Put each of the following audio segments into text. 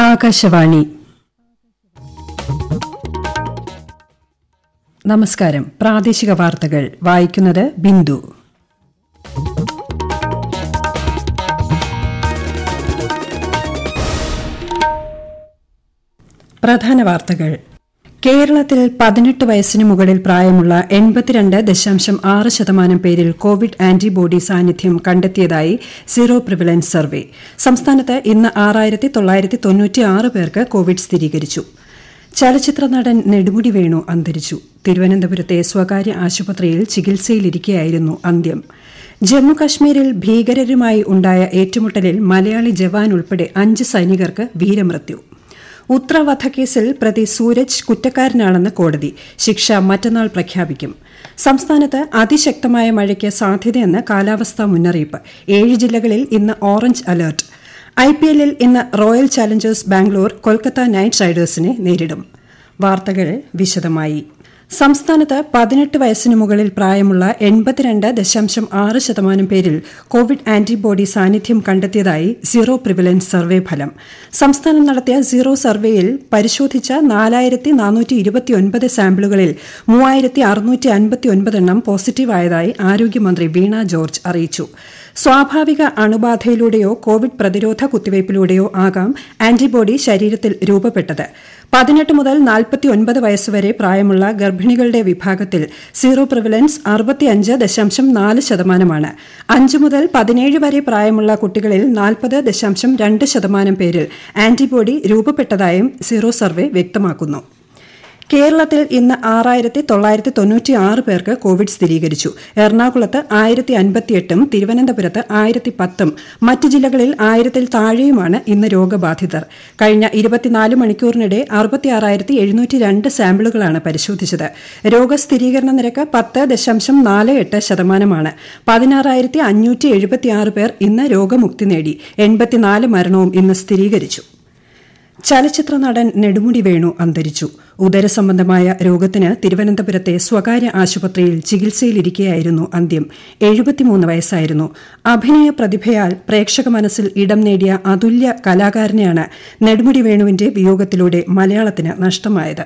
ആകാശവാണി നമസ്കാരം പ്രാദേശിക വാർത്തകൾ വായിക്കുന്നത് ബിന്ദു പ്രധാന വാർത്തകൾ കേരളത്തിൽ പതിനെട്ട് വയസ്സിന് മുകളിൽ പ്രായമുള്ള എൺപത്തിരണ്ട് ദശാംശം ആറ് ശതമാനം പേരിൽ കോവിഡ് ആന്റിബോഡി സാന്നിധ്യം കണ്ടെത്തിയതായി സീറോ പ്രിവലൻസ് സർവേ സംസ്ഥാനത്ത് ഇന്ന് ആറായിരത്തി തൊള്ളായിരത്തി തൊണ്ണൂറ്റിയാറ് പേർക്ക് കോവിഡ് സ്ഥിരീകരിച്ചു ചലച്ചിത്ര നടൻ നെടുമുടി വേണു അന്തരിച്ചു തിരുവനന്തപുരത്തെ സ്വകാര്യ ആശുപത്രിയിൽ ചികിത്സയിലിരിക്കെയായിരുന്നു അന്ത്യം ജമ്മുകശ്മീരിൽ ഭീകരരുമായി ഉണ്ടായ ഏറ്റുമുട്ടലിൽ മലയാളി ജവാൻ ഉൾപ്പെടെ അഞ്ച് സൈനികർക്ക് വീരമൃത്യു ഉത്ര വധക്കേസിൽ പ്രതി സൂരജ് കുറ്റക്കാരനാണെന്ന് കോടതി ശിക്ഷ മറ്റന്നാൾ പ്രഖ്യാപിക്കും സംസ്ഥാനത്ത് അതിശക്തമായ മഴയ്ക്ക് സാധ്യതയെന്ന് കാലാവസ്ഥാ മുന്നറിയിപ്പ് ഏഴ് ജില്ലകളിൽ ഇന്ന് ഓറഞ്ച് അലർട്ട് ഐപിഎല്ലിൽ ഇന്ന് Royal Challengers Bangalore Kolkata Knight റൈഡേഴ്സിനെ നേരിടും വാർത്തകൾ വിശദമായി സംസ്ഥാനത്ത് പതിനെട്ട് വയസ്സിന് മുകളിൽ പ്രായമുള്ള എൺപത്തിരണ്ട് ദശാംശം ആറ് ശതമാനം പേരിൽ കോവിഡ് ആന്റിബോഡി സാന്നിധ്യം കണ്ടെത്തിയതായി സീറോ പ്രിവലൻസ് സർവേ ഫലം സംസ്ഥാനം നടത്തിയ സീറോ സർവേയിൽ പരിശോധിച്ച നാലായിരത്തി നാനൂറ്റി ഇരുപത്തിയൊൻപത് സാമ്പിളുകളിൽ മൂവായിരത്തി അറുന്നൂറ്റി അൻപത്തിയൊൻപതെണ്ണം പോസിറ്റീവായതായി ആരോഗ്യമന്ത്രി വീണ ജോർജ് അറിയിച്ചു സ്വാഭാവിക അണുബാധയിലൂടെയോ കോവിഡ് പ്രതിരോധ കുത്തിവയ്പിലൂടെയോ ആകാം ആന്റിബോഡി ശരീരത്തിൽ രൂപപ്പെട്ടത് പതിനെട്ട് മുതൽ നാൽപ്പത്തിയൊൻപത് വയസ്സുവരെ പ്രായമുള്ള ഗർഭിണികളുടെ വിഭാഗത്തിൽ സീറോ പ്രിവലൻസ് അറുപത്തിയഞ്ച് ദശാംശം നാല് ശതമാനമാണ് അഞ്ച് മുതൽ പതിനേഴ് വരെ പ്രായമുള്ള കുട്ടികളിൽ നാൽപ്പത് ദശാംശം രണ്ട് ശതമാനം പേരിൽ ആന്റിബോഡി രൂപപ്പെട്ടതായും സീറോ സർവേ വ്യക്തമാക്കുന്നു കേരളത്തിൽ ഇന്ന് ആറായിരത്തി തൊള്ളായിരത്തി തൊണ്ണൂറ്റിയാറ് പേർക്ക് കോവിഡ് സ്ഥിരീകരിച്ചു എറണാകുളത്ത് ആയിരത്തി അൻപത്തിയെട്ടും തിരുവനന്തപുരത്ത് ആയിരത്തി പത്തും മറ്റ് ജില്ലകളിൽ ആയിരത്തിൽ താഴെയുമാണ് ഇന്ന് രോഗബാധിതർ കഴിഞ്ഞ ഇരുപത്തിനാല് മണിക്കൂറിനിടെ അറുപത്തിയാറായിരത്തി എഴുന്നൂറ്റി രണ്ട് സാമ്പിളുകളാണ് പരിശോധിച്ചത് രോഗസ്ഥിരീകരണ നിരക്ക് പത്ത് ദശാംശം നാല് എട്ട് ശതമാനമാണ് പതിനാറായിരത്തി അഞ്ഞൂറ്റി എഴുപത്തിയാറ് പേർ ഇന്ന് രോഗമുക്തി നേടി എൺപത്തിനാല് മരണവും ഇന്ന് സ്ഥിരീകരിച്ചു ചലച്ചിത്ര നടൻ നെടുമുടി വേണു അന്തരിച്ചു ഉദരസംബന്ധമായ രോഗത്തിന് തിരുവനന്തപുരത്തെ സ്വകാര്യ ആശുപത്രിയിൽ ചികിത്സയിലിരിക്കെയായിരുന്നു അന്ത്യം എഴുപത്തിമൂന്ന് വയസ്സായിരുന്നു അഭിനയ പ്രതിഭയാൽ പ്രേക്ഷക മനസ്സിൽ ഇടം നേടിയ അതുല്യ കലാകാരനെയാണ് നെടുമുടി വേണുവിന്റെ വിയോഗത്തിലൂടെ മലയാളത്തിന് നഷ്ടമായത്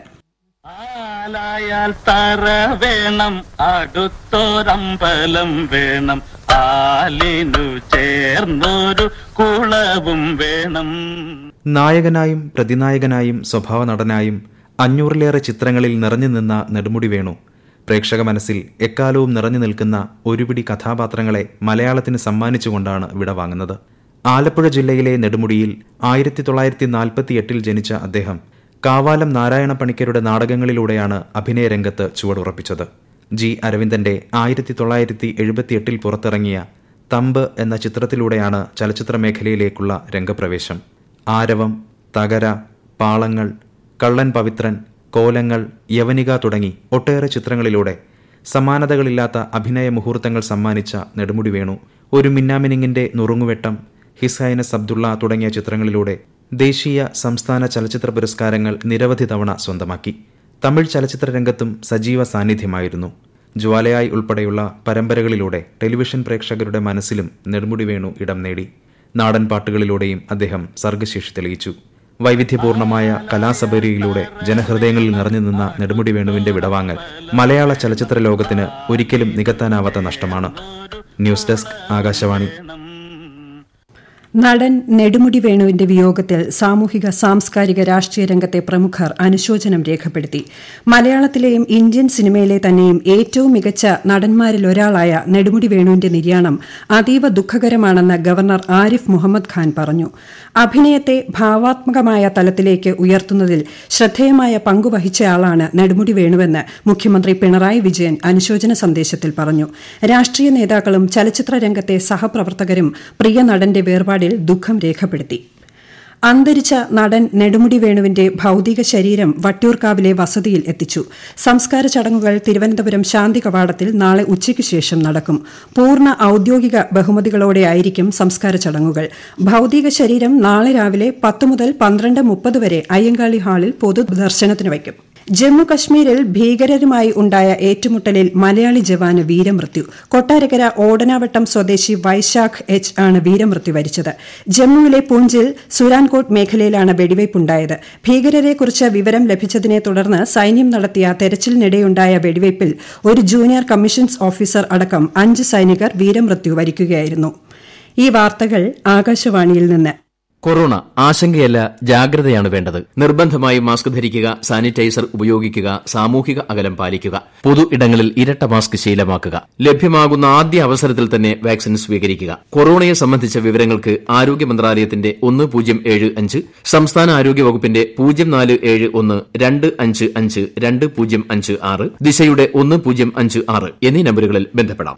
ആലായാൽ തറ വേണം അടുത്തൊരമ്പലം വേണം ആലിനു ചേർന്നൊരു കുളവും വേണം നായകനായും പ്രതിനായകനായും സ്വഭാവ നടനായും അഞ്ഞൂറിലേറെ ചിത്രങ്ങളിൽ നിറഞ്ഞു നിന്ന നെടുമുടി വേണു പ്രേക്ഷക മനസ്സിൽ എക്കാലവും നിറഞ്ഞു നിൽക്കുന്ന ഒരുപിടി കഥാപാത്രങ്ങളെ മലയാളത്തിന് സമ്മാനിച്ചുകൊണ്ടാണ് വിടവാങ്ങുന്നത് ആലപ്പുഴ ജില്ലയിലെ നെടുമുടിയിൽ ആയിരത്തി തൊള്ളായിരത്തി നാൽപ്പത്തിയെട്ടിൽ ജനിച്ച അദ്ദേഹം കാവാലം നാരായണ പണിക്കരുടെ നാടകങ്ങളിലൂടെയാണ് അഭിനയ രംഗത്ത് ചുവടുറപ്പിച്ചത് ജി അരവിന്ദന്റെ ആയിരത്തി തൊള്ളായിരത്തി എഴുപത്തിയെട്ടിൽ പുറത്തിറങ്ങിയ തമ്പ് എന്ന ചിത്രത്തിലൂടെയാണ് ചലച്ചിത്ര മേഖലയിലേക്കുള്ള രംഗപ്രവേശം ആരവം തകര പാളങ്ങൾ കള്ളൻ പവിത്രൻ കോലങ്ങൾ യവനിക തുടങ്ങി ഒട്ടേറെ ചിത്രങ്ങളിലൂടെ സമാനതകളില്ലാത്ത അഭിനയ മുഹൂർത്തങ്ങൾ സമ്മാനിച്ച നെടുമുടി വേണു ഒരു മിന്നാമിനിങ്ങിന്റെ നുറുങ്ങുവെട്ടം ഹിസൈനസ് അബ്ദുള്ള തുടങ്ങിയ ചിത്രങ്ങളിലൂടെ ദേശീയ സംസ്ഥാന ചലച്ചിത്ര പുരസ്കാരങ്ങൾ നിരവധി തവണ സ്വന്തമാക്കി തമിഴ് ചലച്ചിത്ര രംഗത്തും സജീവ സാന്നിധ്യമായിരുന്നു ജ്വാലയായി ഉൾപ്പെടെയുള്ള പരമ്പരകളിലൂടെ ടെലിവിഷൻ പ്രേക്ഷകരുടെ മനസ്സിലും നെടുമുടി വേണു ഇടം നേടി നാടൻ പാട്ടുകളിലൂടെയും അദ്ദേഹം സർഗശേഷി തെളിയിച്ചു വൈവിധ്യപൂർണമായ കലാസബരിയിലൂടെ ജനഹൃദയങ്ങളിൽ നിറഞ്ഞു നിന്ന നെടുമുടി വേണുവിന്റെ വിടവാങ്ങൽ മലയാള ചലച്ചിത്ര ലോകത്തിന് ഒരിക്കലും നികത്താനാവാത്ത നഷ്ടമാണ് ന്യൂസ് ഡെസ്ക് ആകാശവാണി നടൻ നെടുമുടി വേണുവിന്റെ വിയോഗത്തിൽ സാമൂഹിക സാംസ്കാരിക രാഷ്ട്രീയ രംഗത്തെ പ്രമുഖർ അനുശോചനം രേഖപ്പെടുത്തി മലയാളത്തിലെയും ഇന്ത്യൻ സിനിമയിലെ തന്നെയും ഏറ്റവും മികച്ച നടന്മാരിലൊരാളായ നെടുമുടി വേണുവിന്റെ നിര്യാണം അതീവ ദുഃഖകരമാണെന്ന് ഗവർണർ ആരിഫ് മുഹമ്മദ് ഖാൻ പറഞ്ഞു അഭിനയത്തെ ഭാവാത്മകമായ തലത്തിലേക്ക് ഉയർത്തുന്നതിൽ ശ്രദ്ധേയമായ പങ്കുവഹിച്ചയാളാണ് നെടുമുടി വേണുവെന്ന് മുഖ്യമന്ത്രി പിണറായി വിജയൻ അനുശോചന സന്ദേശത്തിൽ പറഞ്ഞു രാഷ്ട്രീയ നേതാക്കളും ചലച്ചിത്ര രംഗത്തെ സഹപ്രവർത്തകരും പ്രിയ നടന്റെ വേർപാടിൽ ദുഃഖം രേഖപ്പെടുത്തി അന്തരിച്ച നടൻ നെടുമുടി വേണുവിന്റെ ഭൌതിക ശരീരം വട്ടിയൂർക്കാവിലെ വസതിയിൽ എത്തിച്ചു സംസ്കാര ചടങ്ങുകൾ തിരുവനന്തപുരം ശാന്തി കവാടത്തിൽ നാളെ ഉച്ചയ്ക്ക് ശേഷം നടക്കും പൂർണ്ണ ഔദ്യോഗിക ബഹുമതികളോടെയായിരിക്കും സംസ്കാര ചടങ്ങുകൾ ഭൌതിക ശരീരം നാളെ രാവിലെ പത്ത് മുതൽ പന്ത്രണ്ട് മുപ്പത് വരെ അയ്യങ്കാളി ഹാളിൽ പൊതുദർശനത്തിന് വയ്ക്കും ജമ്മു കശ്മീരിൽ ഭീകരരുമായി ഉണ്ടായ ഏറ്റുമുട്ടലിൽ മലയാളി ജവാന് വീരമൃത്യു കൊട്ടാരക്കര ഓടനാവട്ടം സ്വദേശി വൈശാഖ് എച്ച് ആണ് വീരമൃത്യു വരിച്ചത് ജമ്മുവിലെ പൂഞ്ചിൽ സുരാൻകോട്ട് മേഖലയിലാണ് വെടിവയ്പുണ്ടായത് ഭീകരരെക്കുറിച്ച് വിവരം ലഭിച്ചതിനെ തുടർന്ന് സൈന്യം നടത്തിയ തെരച്ചിലിനിടെയുണ്ടായ വെടിവയ്പിൽ ഒരു ജൂനിയർ കമ്മീഷൻസ് ഓഫീസർ അടക്കം അഞ്ച് സൈനികർ വീരമൃത്യു വരിക്കുകയായിരുന്നു ഈ വാർത്തകൾ ആകാശവാണിയിൽ നിന്ന് കൊറോണ ആശങ്കയല്ല ജാഗ്രതയാണ് വേണ്ടത് നിർബന്ധമായി മാസ്ക് ധരിക്കുക സാനിറ്റൈസർ ഉപയോഗിക്കുക സാമൂഹിക അകലം പാലിക്കുക പൊതു ഇടങ്ങളിൽ ഇരട്ട മാസ്ക് ശീലമാക്കുക ലഭ്യമാകുന്ന ആദ്യ അവസരത്തിൽ തന്നെ വാക്സിൻ സ്വീകരിക്കുക കൊറോണയെ സംബന്ധിച്ച വിവരങ്ങൾക്ക് ആരോഗ്യ മന്ത്രാലയത്തിന്റെ ഒന്ന് പൂജ്യം ഏഴ് അഞ്ച് സംസ്ഥാന ആരോഗ്യ വകുപ്പിന്റെ പൂജ്യം നാല് ഏഴ് ഒന്ന് രണ്ട് അഞ്ച് അഞ്ച് രണ്ട് പൂജ്യം അഞ്ച് ആറ് ദിശയുടെ ഒന്ന് പൂജ്യം അഞ്ച് ആറ് എന്നീ നമ്പറുകളിൽ ബന്ധപ്പെടാം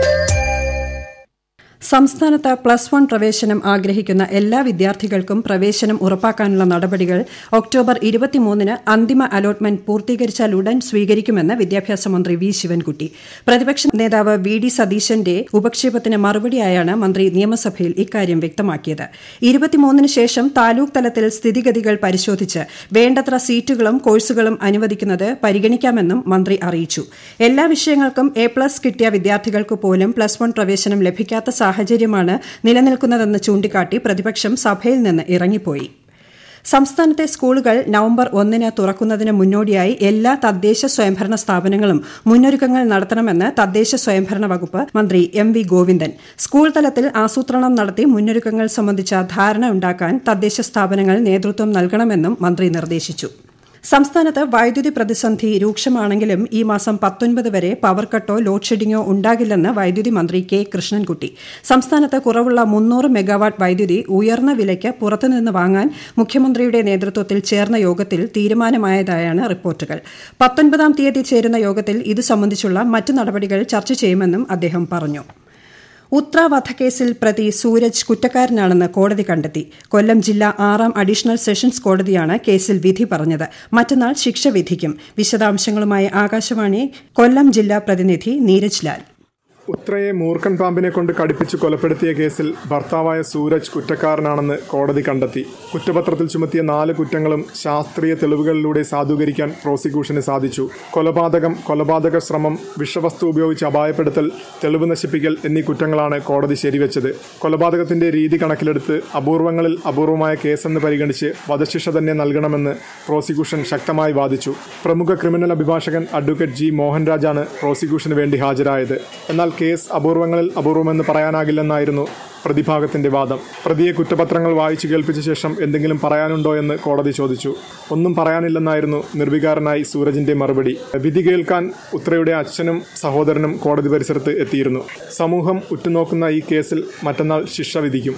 സംസ്ഥാനത്ത് പ്ലസ് വൺ പ്രവേശനം ആഗ്രഹിക്കുന്ന എല്ലാ വിദ്യാർത്ഥികൾക്കും പ്രവേശനം ഉറപ്പാക്കാനുള്ള നടപടികൾ ഒക്ടോബർ ഇരുപത്തിമൂന്നിന് അന്തിമ അലോട്ട്മെന്റ് പൂർത്തീകരിച്ചാൽ ഉടൻ സ്വീകരിക്കുമെന്ന് വിദ്യാഭ്യാസ മന്ത്രി വി ശിവൻകുട്ടി പ്രതിപക്ഷ നേതാവ് വി ഡി സതീശന്റെ ഉപക്ഷേപത്തിന് മറുപടിയായാണ് മന്ത്രി നിയമസഭയിൽ ഇക്കാര്യം വ്യക്തമാക്കിയത് ഇരുപത്തിമൂന്നിന് ശേഷം താലൂക്ക് തലത്തിൽ സ്ഥിതിഗതികൾ പരിശോധിച്ച് വേണ്ടത്ര സീറ്റുകളും കോഴ്സുകളും അനുവദിക്കുന്നത് പരിഗണിക്കാമെന്നും മന്ത്രി അറിയിച്ചു എല്ലാ വിഷയങ്ങൾക്കും എ പ്ലസ് കിട്ടിയ വിദ്യാർത്ഥികൾക്ക് പോലും പ്ലസ് വൺ പ്രവേശനം ലഭിക്കാത്ത സാഹചര്യമാണ് നിലനിൽക്കുന്നതെന്ന് ചൂണ്ടിക്കാട്ടി പ്രതിപക്ഷം സഭയിൽ നിന്ന് ഇറങ്ങിപ്പോയി സംസ്ഥാനത്തെ സ്കൂളുകൾ നവംബർ ഒന്നിന് തുറക്കുന്നതിന് മുന്നോടിയായി എല്ലാ തദ്ദേശ സ്വയംഭരണ സ്ഥാപനങ്ങളും മുന്നൊരുക്കങ്ങൾ നടത്തണമെന്ന് തദ്ദേശ സ്വയംഭരണ വകുപ്പ് മന്ത്രി എം വി ഗോവിന്ദൻ സ്കൂൾ തലത്തിൽ ആസൂത്രണം നടത്തി മുന്നൊരുക്കങ്ങൾ സംബന്ധിച്ച ധാരണ ഉണ്ടാക്കാൻ തദ്ദേശ സ്ഥാപനങ്ങൾ നേതൃത്വം നൽകണമെന്നും മന്ത്രി നിർദ്ദേശിച്ചു സംസ്ഥാനത്ത് വൈദ്യുതി പ്രതിസന്ധി രൂക്ഷമാണെങ്കിലും ഈ മാസം പത്തൊൻപത് വരെ പവർ കട്ടോ ലോഡ് ഷെഡിങ്ങോ ഉണ്ടാകില്ലെന്ന് വൈദ്യുതി മന്ത്രി കെ കൃഷ്ണൻകുട്ടി സംസ്ഥാനത്ത് കുറവുള്ള മുന്നൂറ് മെഗാവാട്ട് വൈദ്യുതി ഉയർന്ന വിലയ്ക്ക് പുറത്തുനിന്ന് വാങ്ങാൻ മുഖ്യമന്ത്രിയുടെ നേതൃത്വത്തിൽ ചേർന്ന യോഗത്തിൽ തീരുമാനമായതായാണ് റിപ്പോർട്ടുകൾ പത്തൊൻപതാം തീയതി ചേരുന്ന യോഗത്തിൽ ഇതു സംബന്ധിച്ചുള്ള മറ്റ് നടപടികൾ ചർച്ച ചെയ്യുമെന്നും അദ്ദേഹം പറഞ്ഞു ഉത്ര വധക്കേസിൽ പ്രതി സൂരജ് കുറ്റക്കാരനാണെന്ന് കോടതി കണ്ടെത്തി കൊല്ലം ജില്ലാ ആറാം അഡീഷണൽ സെഷൻസ് കോടതിയാണ് കേസിൽ വിധി പറഞ്ഞത് മറ്റന്നാൾ ശിക്ഷ വിധിക്കും വിശദാംശങ്ങളുമായി ആകാശവാണി കൊല്ലം ജില്ലാ പ്രതിനിധി നീരജ് ലാൽ ഉത്രയെ മൂർഖൻ പാമ്പിനെ കൊണ്ട് കടിപ്പിച്ച് കൊലപ്പെടുത്തിയ കേസിൽ ഭർത്താവായ സൂരജ് കുറ്റക്കാരനാണെന്ന് കോടതി കണ്ടെത്തി കുറ്റപത്രത്തിൽ ചുമത്തിയ നാല് കുറ്റങ്ങളും ശാസ്ത്രീയ തെളിവുകളിലൂടെ സാധൂകരിക്കാൻ പ്രോസിക്യൂഷന് സാധിച്ചു കൊലപാതകം കൊലപാതക ശ്രമം വിഷവസ്തു ഉപയോഗിച്ച് അപായപ്പെടുത്തൽ തെളിവ് നശിപ്പിക്കൽ എന്നീ കുറ്റങ്ങളാണ് കോടതി ശരിവെച്ചത് കൊലപാതകത്തിന്റെ രീതി കണക്കിലെടുത്ത് അപൂർവങ്ങളിൽ അപൂർവമായ കേസെന്ന് പരിഗണിച്ച് വധശിക്ഷ തന്നെ നൽകണമെന്ന് പ്രോസിക്യൂഷൻ ശക്തമായി വാദിച്ചു പ്രമുഖ ക്രിമിനൽ അഭിഭാഷകൻ അഡ്വക്കേറ്റ് ജി മോഹൻരാജാണ് പ്രോസിക്യൂഷന് വേണ്ടി ഹാജരായത് എന്നാൽ കേസ് അപൂർവങ്ങളിൽ അപൂർവമെന്ന് പറയാനാകില്ലെന്നായിരുന്നു പ്രതിഭാഗത്തിന്റെ വാദം പ്രതിയെ കുറ്റപത്രങ്ങൾ വായിച്ചു കേൾപ്പിച്ച ശേഷം എന്തെങ്കിലും പറയാനുണ്ടോ എന്ന് കോടതി ചോദിച്ചു ഒന്നും പറയാനില്ലെന്നായിരുന്നു നിർവികാരനായി സൂരജിന്റെ മറുപടി വിധി കേൾക്കാൻ ഉത്രയുടെ അച്ഛനും സഹോദരനും കോടതി പരിസരത്ത് എത്തിയിരുന്നു സമൂഹം ഉറ്റുനോക്കുന്ന ഈ കേസിൽ മറ്റന്നാൾ ശിക്ഷ വിധിക്കും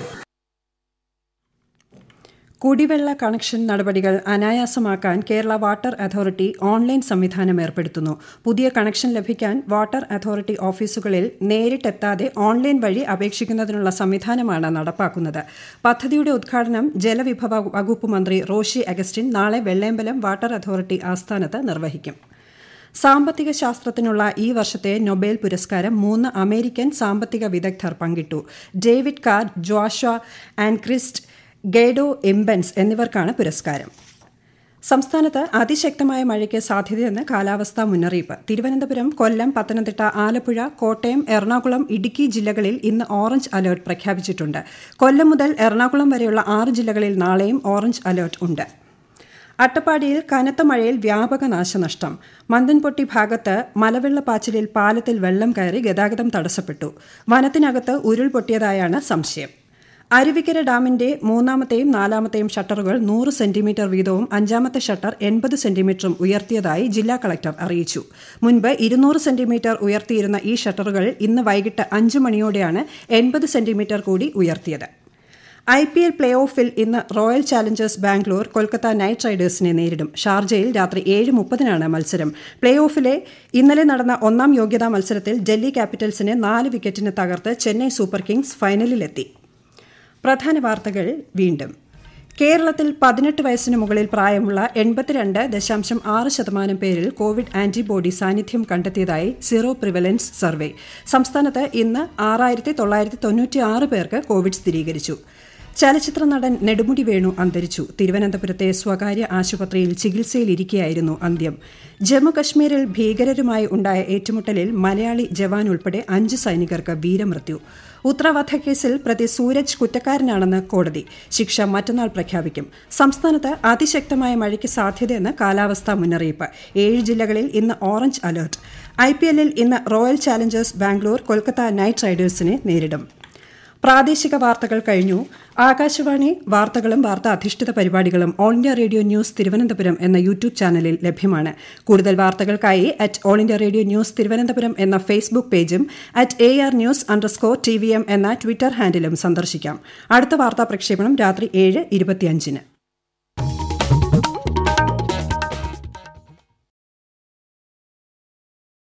കുടിവെള്ള കണക്ഷൻ നടപടികൾ അനായാസമാക്കാൻ കേരള വാട്ടർ അതോറിറ്റി ഓൺലൈൻ സംവിധാനം ഏർപ്പെടുത്തുന്നു പുതിയ കണക്ഷൻ ലഭിക്കാൻ വാട്ടർ അതോറിറ്റി ഓഫീസുകളിൽ നേരിട്ടെത്താതെ ഓൺലൈൻ വഴി അപേക്ഷിക്കുന്നതിനുള്ള സംവിധാനമാണ് നടപ്പാക്കുന്നത് പദ്ധതിയുടെ ഉദ്ഘാടനം ജലവിഭവ വകുപ്പ് മന്ത്രി റോഷി അഗസ്റ്റിൻ നാളെ വെള്ളയമ്പലം വാട്ടർ അതോറിറ്റി ആസ്ഥാനത്ത് നിർവഹിക്കും സാമ്പത്തിക ശാസ്ത്രത്തിനുള്ള ഈ വർഷത്തെ നൊബേൽ പുരസ്കാരം മൂന്ന് അമേരിക്കൻ സാമ്പത്തിക വിദഗ്ധർ പങ്കിട്ടു ഡേവിഡ് കാർ ജോഷ ആൻക്രിസ്റ്റ് ഗേഡോ എംബൻസ് എന്നിവർക്കാണ് പുരസ്കാരം സംസ്ഥാനത്ത് അതിശക്തമായ മഴയ്ക്ക് സാധ്യതയെന്ന് കാലാവസ്ഥാ മുന്നറിയിപ്പ് തിരുവനന്തപുരം കൊല്ലം പത്തനംതിട്ട ആലപ്പുഴ കോട്ടയം എറണാകുളം ഇടുക്കി ജില്ലകളിൽ ഇന്ന് ഓറഞ്ച് അലർട്ട് പ്രഖ്യാപിച്ചിട്ടുണ്ട് കൊല്ലം മുതൽ എറണാകുളം വരെയുള്ള ആറ് ജില്ലകളിൽ നാളെയും ഓറഞ്ച് അലർട്ട് ഉണ്ട് അട്ടപ്പാടിയിൽ കനത്ത മഴയിൽ വ്യാപക നാശനഷ്ടം മന്ദൻപൊട്ടി ഭാഗത്ത് മലവെള്ളപ്പാച്ചിലിൽ പാലത്തിൽ വെള്ളം കയറി ഗതാഗതം തടസ്സപ്പെട്ടു വനത്തിനകത്ത് ഉരുൾപൊട്ടിയതായാണ് സംശയം അരുവിക്കര ഡാമിന്റെ മൂന്നാമത്തെയും നാലാമത്തെയും ഷട്ടറുകൾ നൂറ് സെന്റിമീറ്റർ വീതവും അഞ്ചാമത്തെ ഷട്ടർ എൺപത് സെന്റിമീറ്ററും ഉയർത്തിയതായി ജില്ലാ കളക്ടർ അറിയിച്ചു മുൻപ് ഇരുന്നൂറ് സെന്റിമീറ്റർ ഉയർത്തിയിരുന്ന ഈ ഷട്ടറുകൾ ഇന്ന് വൈകിട്ട് അഞ്ച് മണിയോടെയാണ് എൺപത് സെന്റിമീറ്റർ കൂടി ഉയർത്തിയത് ഐ പി എൽ പ്ലേ ഓഫിൽ ഇന്ന് Royal Challengers Bangalore Kolkata Knight റൈഡേഴ്സിനെ നേരിടും ഷാർജയിൽ രാത്രി ഏഴ് മുപ്പതിനാണ് മത്സരം പ്ലേ ഓഫിലെ ഇന്നലെ നടന്ന ഒന്നാം യോഗ്യതാ മത്സരത്തിൽ ഡൽഹി ക്യാപിറ്റൽസിനെ നാല് വിക്കറ്റിന് തകർത്ത് ചെന്നൈ സൂപ്പർ കിങ്സ് ഫൈനലിലെത്തി പ്രധാന വാർത്തകൾ വീണ്ടും കേരളത്തിൽ പതിനെട്ട് വയസ്സിന് മുകളിൽ പ്രായമുള്ള എൺപത്തിരണ്ട് ദശാംശം ആറ് ശതമാനം പേരിൽ കോവിഡ് ആന്റിബോഡി സാന്നിധ്യം കണ്ടെത്തിയതായി സീറോ പ്രിവലൻസ് സർവേ സംസ്ഥാനത്ത് ഇന്ന് ആറായിരത്തി തൊള്ളായിരത്തി തൊണ്ണൂറ്റി ആറ് പേർക്ക് കോവിഡ് സ്ഥിരീകരിച്ചു ചലച്ചിത്ര നടൻ നെടുമുടി വേണു അന്തരിച്ചു തിരുവനന്തപുരത്തെ സ്വകാര്യ ആശുപത്രിയിൽ ചികിത്സയിലിരിക്കെയായിരുന്നു അന്ത്യം ജമ്മുകശ്മീരിൽ ഭീകരരുമായി ഉണ്ടായ ഏറ്റുമുട്ടലിൽ മലയാളി ജവാൻ ഉൾപ്പെടെ അഞ്ച് സൈനികർക്ക് വീരമൃത്യു ഉത്തരവധക്കേസിൽ പ്രതി സൂരജ് കുറ്റക്കാരനാണെന്ന് കോടതി ശിക്ഷ മറ്റന്നാൾ പ്രഖ്യാപിക്കും സംസ്ഥാനത്ത് അതിശക്തമായ മഴയ്ക്ക് സാധ്യതയെന്ന് കാലാവസ്ഥാ മുന്നറിയിപ്പ് ഏഴ് ജില്ലകളിൽ ഇന്ന് ഓറഞ്ച് അലർട്ട് ഐ പി എല്ലിൽ ഇന്ന് Royal Challengers Bangalore Kolkata Knight റൈഡേഴ്സിനെ നേരിടും പ്രാദേശിക വാർത്തകൾ കഴിഞ്ഞു ആകാശവാണി വാർത്തകളും വാർത്താ അധിഷ്ഠിത പരിപാടികളും All India Radio News Thiruvananthapuram എന്ന യൂട്യൂബ് ചാനലിൽ ലഭ്യമാണ് കൂടുതൽ വാർത്തകൾക്കായി at All India Radio News Thiruvananthapuram എന്ന ഫേസ്ബുക്ക് പേജും at A R news underscore T V M എന്ന ട്വിറ്റർ ഹാൻഡിലും സന്ദർശിക്കാം അടുത്ത വാർത്താ പ്രക്ഷേപണം രാത്രി ഏഴ് ഇരുപത്തിയഞ്ചിന്